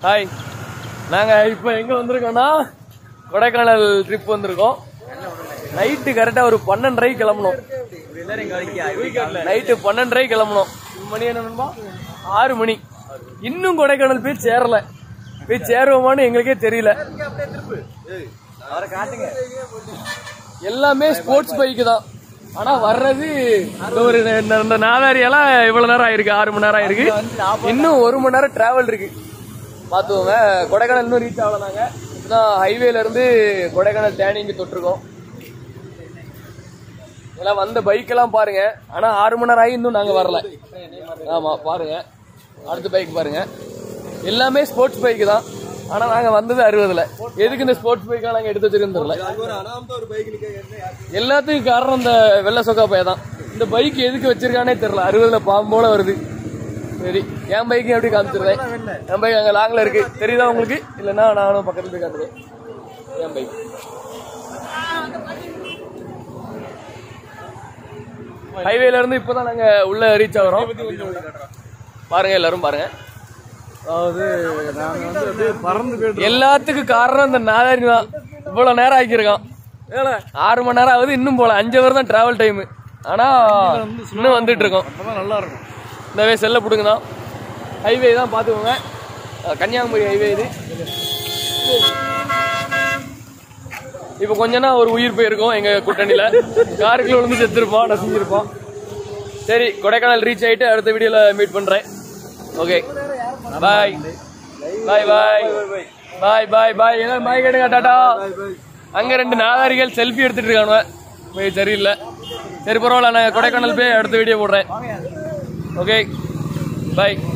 hi நாங்கள் இப்போ எங்கே வந்திருக்கோம்னா கொடைக்கானல் ட்ரிப் வந்திருக்கோம் நைட்டு கரெக்டாக ஒரு பன்னெண்டரைக்கு கிளம்பணும் நைட்டு பன்னெண்டரைக்கு கிளம்பணும் மணி என்னன்னா ஆறு மணி இன்னும் கொடைக்கானல் போய் சேரல போய் சேருவோமான்னு எங்களுக்கே தெரியல எல்லாமே ஸ்போர்ட்ஸ் பைக்கு தான் ஆனா வர்றது இந்த ஒரு இந்த- இந்த நாதாரியெல்லாம் இவ்வளவு நேரம் ஆயிருக்கு ஆறு மணி நேரம் ஆயிருக்கு இன்னும் ஒரு மணி நேரம் டிராவல் இருக்கு பாத்துக்கோங்க கொடைக்கானல் இன்னும் ரீச் ஆகல நாங்க இப்பதான் ஹைவேல இருந்து கொடைக்கானல் டேனிங்கு தொட்டிருக்கோம் இதெல்லாம் வந்த பைக் எல்லாம் பாருங்க ஆனா ஆறு மணி நேரம் ஆகி இன்னும் நாங்க வரல ஆமா பாருங்க அடுத்த பைக் பாருங்க எல்லாமே ஸ்போர்ட்ஸ் பைக் தான் ஆனா நாங்க வந்தது அறுபதுல எதுக்கு இந்த ஸ்போர்ட்ஸ் பைக்கா நாங்க எடுத்து வச்சிருக்கோம் தெரியல எல்லாத்துக்கும் காரணம் இந்த வெள்ளை சொக்கா பைய தான் இந்த பைக் எதுக்கு வச்சிருக்கானே தெரியல அறுபதுல பாம்போல வருது சரி என் பைக்கு எப்படி காமிச்சிருந்தேன் என் பைக் அங்க லாங்ல இருக்கு தெரியுதா உங்களுக்கு இல்லைன்னா நானும் பக்கத்துல போய் காட்டுறேன் என் பைக் ஹைவேல இருந்து இப்பதான் நாங்க உள்ள ரீச் ஆகிறோம் பாருங்க எல்லாரும் பாருங்க அதாவது நாங்க வந்து அப்படியே பறந்து போயிட்டு எல்லாத்துக்கும் காரணம் இந்த நாதாரி தான் இவ்வளவு நேரம் ஆக்கியிருக்கான் ஆறு மணி நேரம் ஆகுது இன்னும் போல அஞ்சு ஹவர் தான் டிராவல் டைம் ஆனா இன்னும் வந்துட்டு இருக்கோம் அப்பதான் நல்லா இருக்கும் இந்த வே செல்ல பிடுங்க தான் ஹைவே தான் பார்த்துக்கோங்க அஹ் கன்னியாகுமரி ஹைவே இது இப்போ கொஞ்ச நாள் ஒரு உயிர் போயிருக்கோம் எங்க கூட்டணியில காருக்குள்ள விழுந்து செத்துருப்போம் நசிஞ்சிருப்போம் சரி கொடைக்கானல் ரீச் ஆயிட்டு அடுத்த வீடியோல மீட் பண்றேன் ஓகே பாய் பாய் பாய் பாய் பாய் பாய் எல்லாரும் பாய் கேட்டுங்க டாடா அங்க ரெண்டு நாதாரிகள் செல்ஃபி எடுத்துட்டு இருக்கானுவ போய் சரியில்லை சரி பரவாயில்ல நான் கொடைக்கானல் போய் அடுத்த வீடியோ போடுறேன் ஓகே பாய்